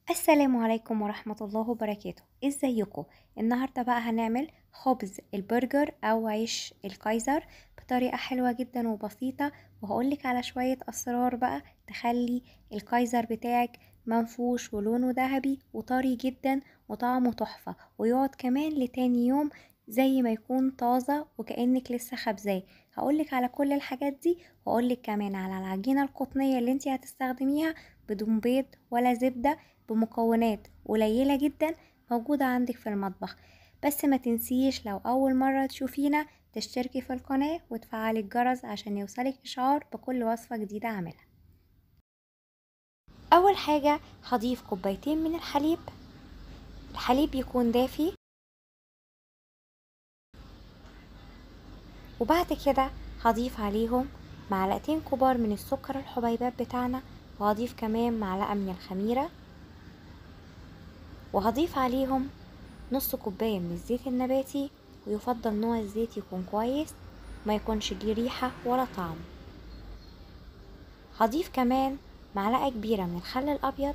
السلام عليكم ورحمة الله وبركاته ازيكم النهاردة بقى هنعمل خبز البرجر او عيش الكايزر بطريقة حلوة جدا وبسيطة وهقولك على شوية اسرار بقى تخلي الكايزر بتاعك منفوش ولونه ذهبي وطري جدا وطعمه تحفة ويقعد كمان لتاني يوم زي ما يكون طازة وكأنك لسه خبزاه هقولك على كل الحاجات دي وهقولك كمان على العجينة القطنية اللي انتي هتستخدميها بدون بيض ولا زبدة بمكونات قليلة جدا موجودة عندك في المطبخ بس ما تنسيش لو أول مرة تشوفينا تشتركي في القناة وتفعلي الجرس عشان يوصلك إشعار بكل وصفة جديدة أعملها أول حاجة هضيف كوبايتين من الحليب الحليب يكون دافي وبعد كده هضيف عليهم معلقتين كبار من السكر الحبيبات بتاعنا وهضيف كمان معلقة من الخميرة وهضيف عليهم نص كوباية من الزيت النباتي ويفضل نوع الزيت يكون كويس ما يكونش ليه ريحة ولا طعم هضيف كمان معلقة كبيرة من الخل الأبيض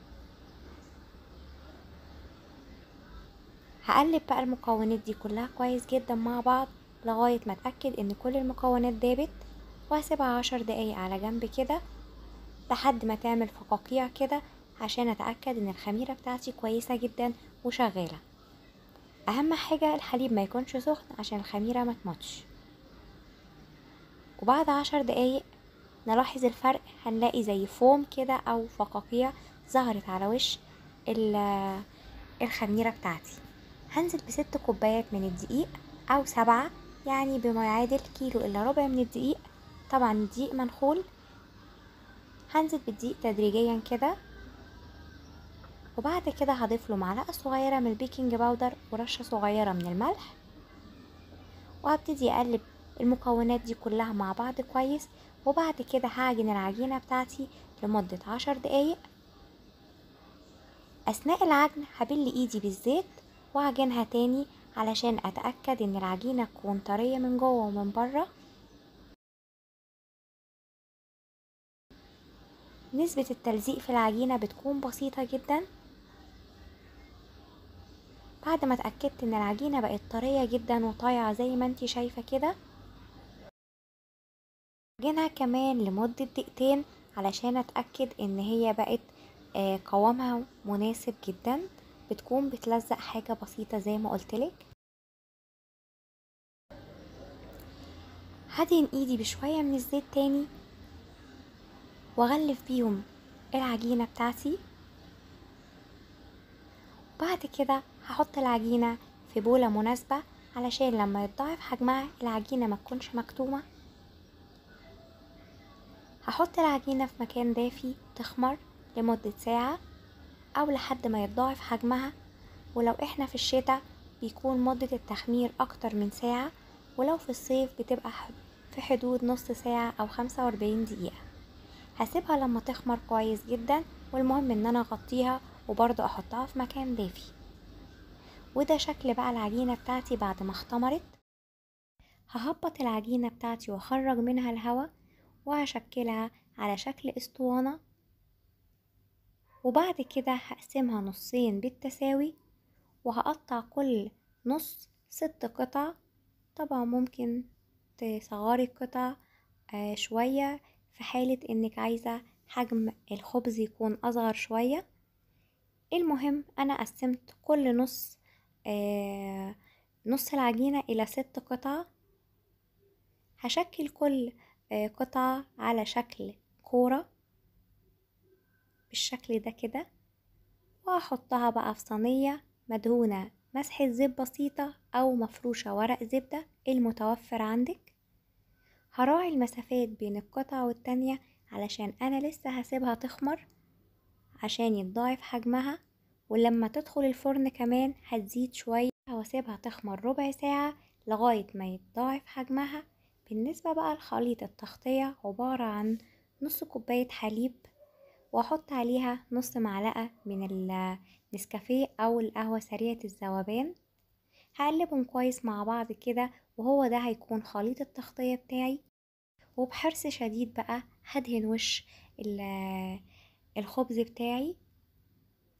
هقلب بقى المكونات دي كلها كويس جدا مع بعض لغاية ما اتأكد ان كل المكونات دابت وهسيبها عشر دقايق على جنب كده لحد ما تعمل فقاقيع كده عشان اتأكد ان الخميرة بتاعتي كويسة جدا وشغالة اهم حاجة الحليب ما يكونش سخن عشان الخميرة ما تمطش وبعد عشر دقايق نلاحظ الفرق هنلاقي زي فوم كده او فقاقيع ظهرت على وش الخميرة بتاعتي هنزل بست كوبايات من الدقيق او سبعة يعني بما يعادل كيلو الا ربع من الدقيق طبعا الدقيق منخول هنزل بالدقيق تدريجيا كده وبعد كده هضيف له معلقه صغيره من البيكنج باودر ورشه صغيره من الملح وهبتدي اقلب المكونات دي كلها مع بعض كويس وبعد كده هعجن العجينه بتاعتي لمده عشر دقايق اثناء العجن هبل ايدي بالزيت واعجنها تاني علشان اتاكد ان العجينه تكون طريه من جوه ومن بره نسبة التلزيق في العجينة بتكون بسيطة جدا بعد ما اتأكدت ان العجينة بقت طرية جدا وطايعة زي ما انتي شايفة كده عجنها كمان لمدة دقيقتين علشان اتأكد ان هي بقت قوامها مناسب جدا بتكون بتلزق حاجة بسيطة زي ما قلتلك هدهن ايدي بشوية من الزيت تاني واغلف بيهم العجينة بتاعتي بعد كده هحط العجينة في بولة مناسبة علشان لما يتضاعف حجمها العجينة ما تكونش مكتومة هحط العجينة في مكان دافي تخمر لمدة ساعة أو لحد ما يتضاعف حجمها ولو احنا في الشتاء بيكون مدة التخمير أكتر من ساعة ولو في الصيف بتبقى في حدود نص ساعة أو خمسة وأربعين دقيقة هسيبها لما تخمر كويس جدا والمهم ان انا اغطيها وبرضه احطها في مكان دافي وده شكل بقى العجينة بتاعتي بعد ما اختمرت ههبط العجينة بتاعتي واخرج منها الهواء وهشكلها على شكل اسطوانة وبعد كده هقسمها نصين بالتساوي وهقطع كل نص ست قطع طبعا ممكن تصغري القطع آه شوية في حالة انك عايزة حجم الخبز يكون اصغر شوية المهم انا قسمت كل نص آه نص العجينة الى ست قطع هشكل كل آه قطعة على شكل كورة بالشكل ده كده وهحطها بقى في صينية مدهونة مسحة زيت بسيطة او مفروشة ورق زبدة المتوفر عندك هراعي المسافات بين القطعة والتانية علشان أنا لسه هسيبها تخمر عشان يتضاعف حجمها ولما تدخل الفرن كمان هتزيد شوية واسيبها تخمر ربع ساعة لغاية ما يتضاعف حجمها بالنسبة بقى لخليط التغطية عبارة عن نص كوباية حليب واحط عليها نص معلقة من النسكافيه أو القهوة سريعة الذوبان هقلبهم كويس مع بعض كده وهو ده هيكون خليط التغطية بتاعي وبحرص شديد بقى هدهن وش الخبز بتاعي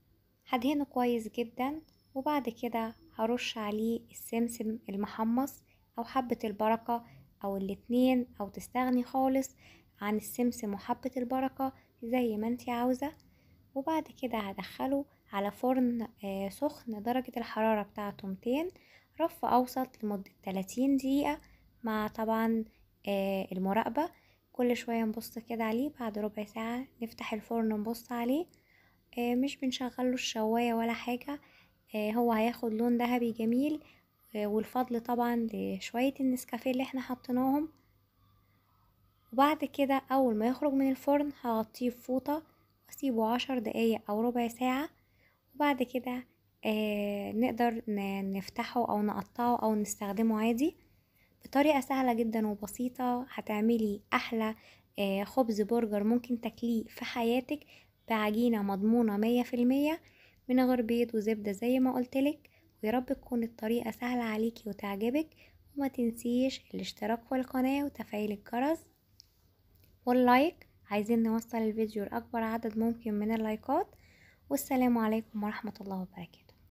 هدهنه كويس جدا وبعد كده هرش عليه السمسم المحمص او حبة البركة او الاتنين او تستغني خالص عن السمسم وحبة البركة زي ما انتي عاوزة وبعد كده هدخله على فرن آه، سخن درجة الحرارة بتاعته 200 رف أوسط لمدة 30 دقيقة مع طبعا آه، المراقبة كل شوية نبص كده عليه بعد ربع ساعة نفتح الفرن نبص عليه آه، مش بنشغله الشواية ولا حاجة هو هياخد لون ذهبي جميل والفضل طبعا لشوية النسكافيه اللي احنا حطيناهم وبعد كده اول ما يخرج من الفرن هغطيه بفوطة واسيبه عشر دقايق او ربع ساعة وبعد كده آه نقدر نفتحه او نقطعه او نستخدمه عادي بطريقة سهلة جدا وبسيطة هتعملي احلى آه خبز برجر ممكن تاكليه في حياتك بعجينة مضمونة مية في المية من غير بيض وزبدة زي ما قلتلك ويارب تكون الطريقة سهلة عليكي وتعجبك وما تنسيش الاشتراك في القناة وتفعيل الجرس واللايك عايزين نوصل الفيديو لأكبر عدد ممكن من اللايكات والسلام عليكم ورحمة الله وبركاته